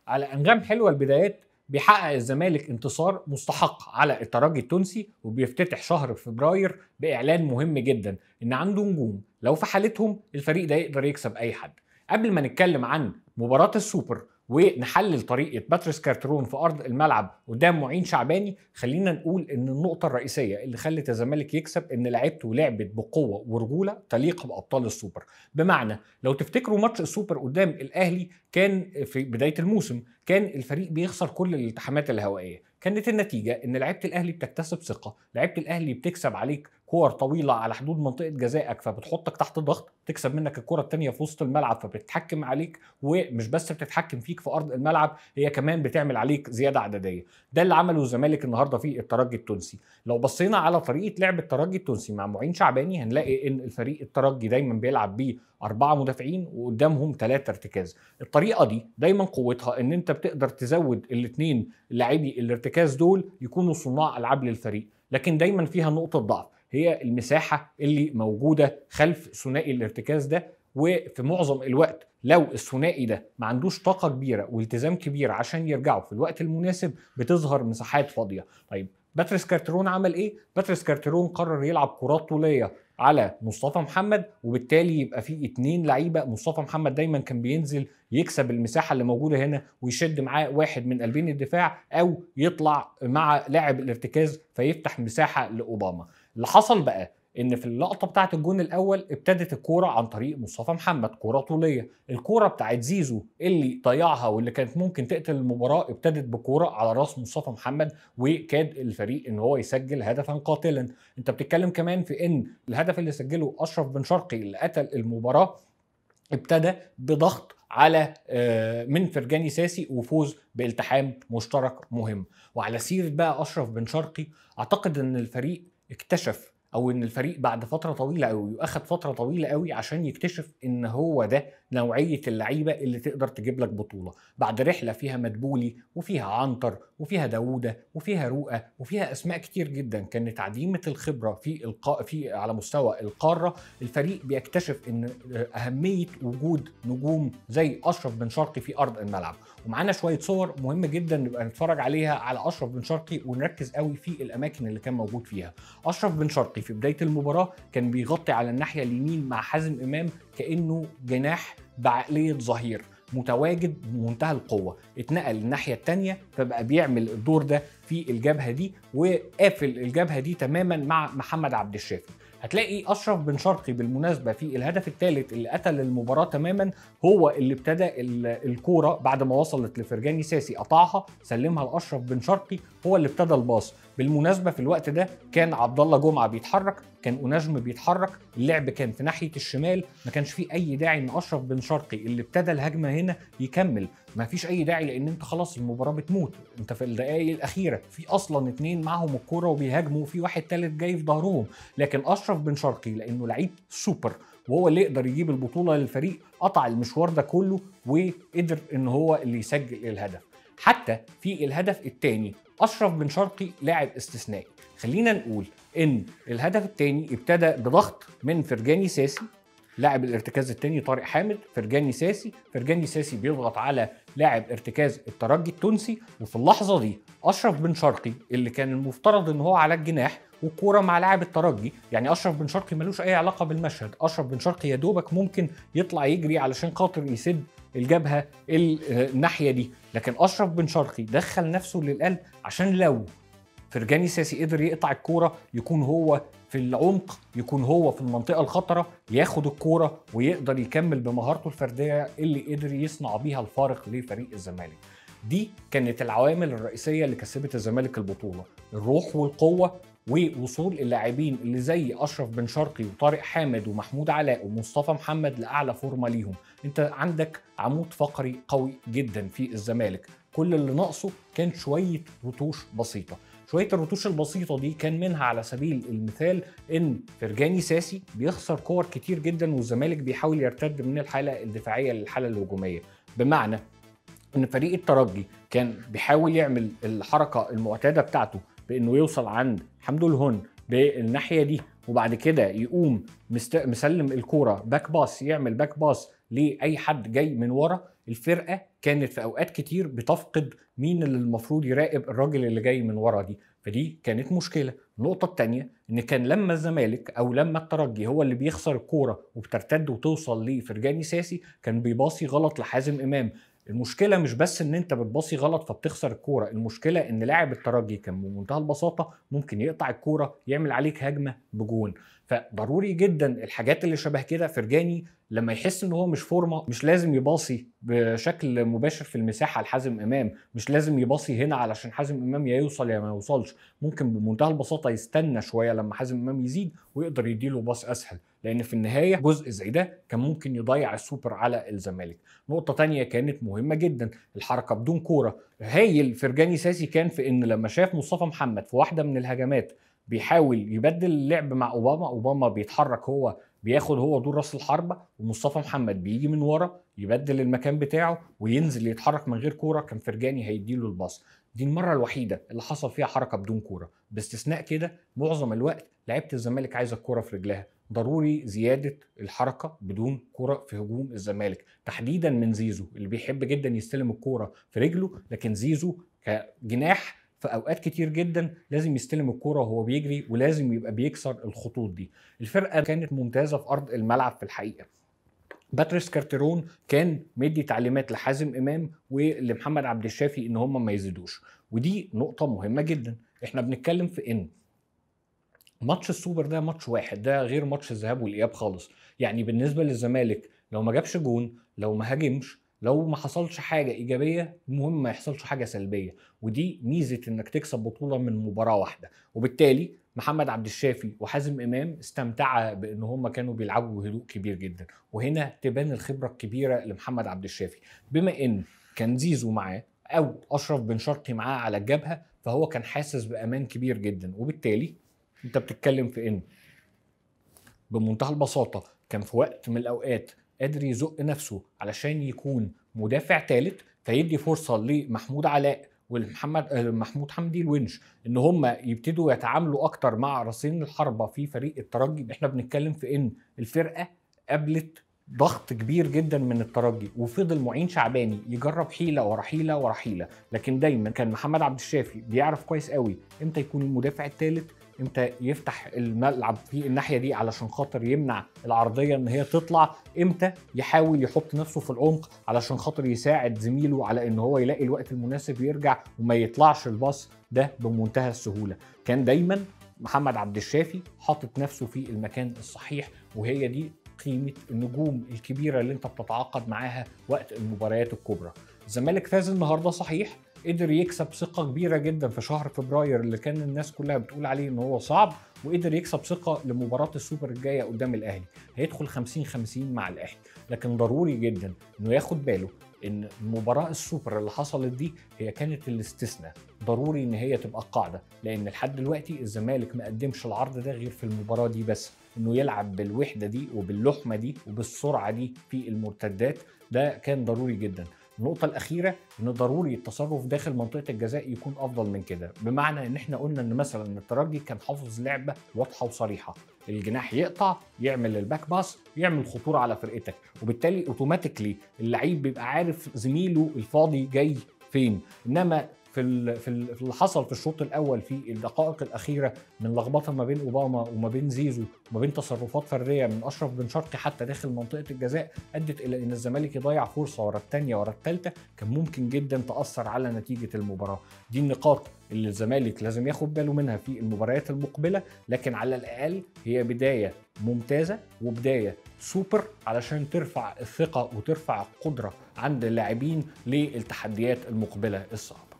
على انغام حلوه البدايات بيحقق الزمالك انتصار مستحق على الترجي التونسي وبيفتتح شهر فبراير باعلان مهم جدا ان عنده نجوم لو في حالتهم الفريق ده يقدر يكسب اي حد قبل ما نتكلم عن مباراه السوبر ونحلل طريقه باتريس كارترون في ارض الملعب قدام معين شعباني خلينا نقول ان النقطه الرئيسيه اللي خلت الزمالك يكسب ان لعيبته لعبت بقوه ورجوله تليق بابطال السوبر بمعنى لو تفتكروا ماتش السوبر قدام الاهلي كان في بدايه الموسم كان الفريق بيخسر كل الالتحامات الهوائيه كانت النتيجه ان لعيبه الاهلي بتكتسب ثقه لعيبه الاهلي بتكسب عليك كور طويله على حدود منطقه جزائك فبتحطك تحت ضغط تكسب منك الكره الثانيه في وسط الملعب فبتتحكم عليك ومش بس بتتحكم فيك في ارض الملعب هي كمان بتعمل عليك زياده عدديه ده اللي عمله الزمالك النهارده في الترجي التونسي لو بصينا على طريقه لعب الترجي التونسي مع معين شعباني هنلاقي ان الفريق الترجي دايما بيلعب بيه أربعة مدافعين وقدامهم ثلاثة ارتكاز الطريقة دي دايما قوتها ان انت بتقدر تزود الاثنين لاعبي الارتكاز دول يكونوا صناع العاب للفريق لكن دايما فيها نقطة ضعف هي المساحة اللي موجودة خلف ثنائي الارتكاز ده وفي معظم الوقت لو الثنائي ده ما عندوش طاقة كبيرة والتزام كبير عشان يرجعوا في الوقت المناسب بتظهر مساحات فاضية طيب باتريس كارترون عمل ايه؟ باتريس كارترون قرر يلعب كرات طوليه على مصطفى محمد وبالتالي يبقى في اتنين لعيبه مصطفى محمد دايما كان بينزل يكسب المساحه اللي موجوده هنا ويشد معاه واحد من قلبين الدفاع او يطلع مع لاعب الارتكاز فيفتح مساحه لاوباما اللي حصل بقى ان في اللقطه بتاعه الجون الاول ابتدت الكوره عن طريق مصطفى محمد كوره طوليه الكوره بتاعه زيزو اللي ضيعها واللي كانت ممكن تقتل المباراه ابتدت بكوره على راس مصطفى محمد وكاد الفريق ان هو يسجل هدفا قاتلا انت بتتكلم كمان في ان الهدف اللي سجله اشرف بن شرقي اللي قتل المباراه ابتدى بضغط على من فرجاني ساسي وفوز بالتحام مشترك مهم وعلى سيره بقى اشرف بن شرقي اعتقد ان الفريق اكتشف او ان الفريق بعد فتره طويله قوي واخد فتره طويله قوي عشان يكتشف ان هو ده نوعيه اللعيبه اللي تقدر تجيب لك بطوله بعد رحله فيها مدبولي وفيها عنتر وفيها داوودة وفيها رؤى وفيها اسماء كتير جدا كانت عديمه الخبره في القاء في على مستوى القاره الفريق بيكتشف ان اهميه وجود نجوم زي اشرف بن شرقي في ارض الملعب ومعانا شويه صور مهمه جدا نبقى نتفرج عليها على اشرف بن شرقي ونركز قوي في الاماكن اللي كان موجود فيها اشرف بن شرقي في بدايه المباراه كان بيغطي على الناحيه اليمين مع حازم امام كانه جناح بعقليه ظهير متواجد بمنتهى القوه اتنقل الناحيه الثانيه فبقى بيعمل الدور ده في الجبهه دي وقافل الجبهه دي تماما مع محمد عبد الشافي هتلاقي اشرف بن شرقي بالمناسبه في الهدف الثالث اللي قتل المباراه تماما هو اللي ابتدى الكوره بعد ما وصلت لفرجاني ساسي قطعها سلمها لاشرف بن شرقي هو اللي ابتدى الباص بالمناسبه في الوقت ده كان عبد الله جمعه بيتحرك كان انجم بيتحرك اللعب كان في ناحيه الشمال ما كانش فيه اي داعي ان اشرف بن شرقي اللي ابتدى الهجمه هنا يكمل ما فيش اي داعي لان انت خلاص المباراه بتموت انت في الدقائق الاخيره في اصلا اتنين معاهم الكوره وبيهاجموا وفي واحد تالت جاي في ظهرهم لكن اشرف بن شرقي لانه لعيب سوبر وهو اللي يقدر يجيب البطوله للفريق قطع المشوار ده كله وقدر ان هو اللي يسجل الهدف حتى في الهدف الثاني اشرف بن شرقي لاعب استثنائي خلينا نقول ان الهدف الثاني ابتدى بضغط من فرجاني ساسي لاعب الارتكاز الثاني طارق حامد فرجاني ساسي فرجاني ساسي بيضغط على لاعب ارتكاز الترجي التونسي وفي اللحظه دي اشرف بن شرقي اللي كان المفترض ان هو على الجناح والكوره مع لاعب الترجي يعني اشرف بن شرقي ملوش اي علاقه بالمشهد اشرف بن شرقي يا دوبك ممكن يطلع يجري علشان خاطر يسد الجبهه الناحيه دي لكن اشرف بن شرقي دخل نفسه للقلب عشان لو فرجاني ساسي قدر يقطع الكوره يكون هو في العمق يكون هو في المنطقه الخطره ياخد الكوره ويقدر يكمل بمهارته الفرديه اللي قدر يصنع بيها الفارق لفريق الزمالك دي كانت العوامل الرئيسيه اللي كسبت الزمالك البطوله الروح والقوه ووصول اللاعبين اللي زي اشرف بن شرقي وطارق حامد ومحمود علاء ومصطفى محمد لاعلى فورمه ليهم انت عندك عمود فقري قوي جدا في الزمالك كل اللي ناقصه كان شويه رتوش بسيطه شويه الرتوش البسيطه دي كان منها على سبيل المثال ان فرجاني ساسي بيخسر كور كتير جدا والزمالك بيحاول يرتد من الحاله الدفاعيه للحاله الهجوميه بمعنى ان فريق الترجي كان بيحاول يعمل الحركه المعتاده بتاعته بانه يوصل عند حمدو الهون بالناحيه دي وبعد كده يقوم مست... مسلم الكوره باك باس يعمل باك باس لاي حد جاي من ورا الفرقه كانت في اوقات كتير بتفقد مين اللي المفروض يراقب الراجل اللي جاي من ورا دي فدي كانت مشكله النقطه الثانيه ان كان لما الزمالك او لما الترجي هو اللي بيخسر الكوره وبترتد وتوصل لفرجاني ساسي كان بيباصي غلط لحازم امام المشكله مش بس ان انت بتباصي غلط فبتخسر الكوره المشكله ان لاعب الترجي كان بمنتهى البساطه ممكن يقطع الكوره يعمل عليك هجمه بجون فضروري جدا الحاجات اللي شبه كده فرجاني لما يحس ان هو مش فورمه مش لازم يباصي بشكل مباشر في المساحه لحازم امام مش لازم يباصي هنا علشان حازم امام يا يوصل يا ما يوصلش ممكن بمنتهى البساطه يستنى شويه لما حازم امام يزيد ويقدر يديله باص اسهل لان في النهايه جزء زي ده كان ممكن يضيع السوبر على الزمالك نقطه تانية كانت مهمه جدا الحركه بدون كوره هايل فرجاني ساسي كان في ان لما شاف مصطفى محمد في واحده من الهجمات بيحاول يبدل اللعب مع اوباما اوباما بيتحرك هو بياخد هو دور راس الحربه ومصطفى محمد بيجي من ورا يبدل المكان بتاعه وينزل يتحرك من غير كوره كان فرجاني هيديله الباص دي المره الوحيده اللي حصل فيها حركه بدون كوره باستثناء كده معظم الوقت لعيبه الزمالك عايزه الكوره في رجلها ضروري زياده الحركه بدون كوره في هجوم الزمالك تحديدا من زيزو اللي بيحب جدا يستلم الكوره في رجله لكن زيزو كجناح في اوقات كتير جدا لازم يستلم الكوره وهو بيجري ولازم يبقى بيكسر الخطوط دي الفرقه كانت ممتازه في ارض الملعب في الحقيقه باتريس كارتيرون كان مدي تعليمات لحازم امام ولمحمد عبد الشافي ان هم ما يزيدوش ودي نقطه مهمه جدا احنا بنتكلم في ان ماتش السوبر ده ماتش واحد ده غير ماتش الذهاب والاياب خالص يعني بالنسبه للزمالك لو ما جابش جون لو ما هاجمش لو ما حصلش حاجه ايجابيه المهم ما يحصلش حاجه سلبيه ودي ميزه انك تكسب بطوله من مباراه واحده وبالتالي محمد عبد الشافي وحازم امام استمتعا بان هم كانوا بيلعبوا بهدوء كبير جدا وهنا تبان الخبره الكبيره لمحمد عبد الشافي بما ان كان زيزو معاه او اشرف بن شرقي معاه على الجبهه فهو كان حاسس بامان كبير جدا وبالتالي انت بتتكلم في ان بمنتهى البساطه كان في وقت من الاوقات قادر يزق نفسه علشان يكون مدافع ثالث فيدي فرصه لمحمود علاء والمحمد محمود حمدي الونش ان هم يبتدوا يتعاملوا اكتر مع راسين الحربه في فريق الترجي احنا بنتكلم في ان الفرقه قابلت ضغط كبير جدا من الترجي وفضل معين شعباني يجرب حيله ورا حيله ورا حيله لكن دايما كان محمد عبد الشافي بيعرف كويس قوي امتى يكون المدافع الثالث امتى يفتح الملعب في الناحيه دي علشان خاطر يمنع العرضيه ان هي تطلع امتى يحاول يحط نفسه في العمق علشان خاطر يساعد زميله على ان هو يلاقي الوقت المناسب يرجع وما يطلعش الباص ده بمنتهى السهوله كان دايما محمد عبد الشافي حاطط نفسه في المكان الصحيح وهي دي قيمه النجوم الكبيره اللي انت بتتعاقد معاها وقت المباريات الكبرى الزمالك فاز النهارده صحيح قدر يكسب ثقه كبيره جدا في شهر فبراير اللي كان الناس كلها بتقول عليه ان هو صعب وقدر يكسب ثقه لمباراه السوبر الجايه قدام الاهلي هيدخل 50 50 مع الاهلي لكن ضروري جدا انه ياخد باله ان مباراه السوبر اللي حصلت دي هي كانت الاستثناء ضروري ان هي تبقى القاعده لان لحد دلوقتي الزمالك ما قدمش العرض ده غير في المباراه دي بس انه يلعب بالوحده دي وباللحمه دي وبالسرعه دي في المرتدات ده كان ضروري جدا النقطة الأخيرة إن ضروري التصرف داخل منطقة الجزاء يكون أفضل من كده، بمعنى إن إحنا قلنا إن مثلا الترجي كان حافظ لعبة واضحة وصريحة، الجناح يقطع يعمل الباك باس يعمل خطورة على فرقتك، وبالتالي أوتوماتيكلي اللعيب بيبقى عارف زميله الفاضي جاي فين، إنما في في اللي حصل في الشوط الاول في الدقائق الاخيره من لخبطه ما بين اوباما وما بين زيزو وما بين تصرفات فرديه من اشرف بن شرقي حتى داخل منطقه الجزاء ادت الى ان الزمالك يضيع فرصه ورا الثانيه ورا الثالثه كان ممكن جدا تاثر على نتيجه المباراه دي النقاط اللي الزمالك لازم ياخد باله منها في المباريات المقبله لكن على الاقل هي بدايه ممتازه وبدايه سوبر علشان ترفع الثقه وترفع القدره عند اللاعبين للتحديات المقبله الصعبه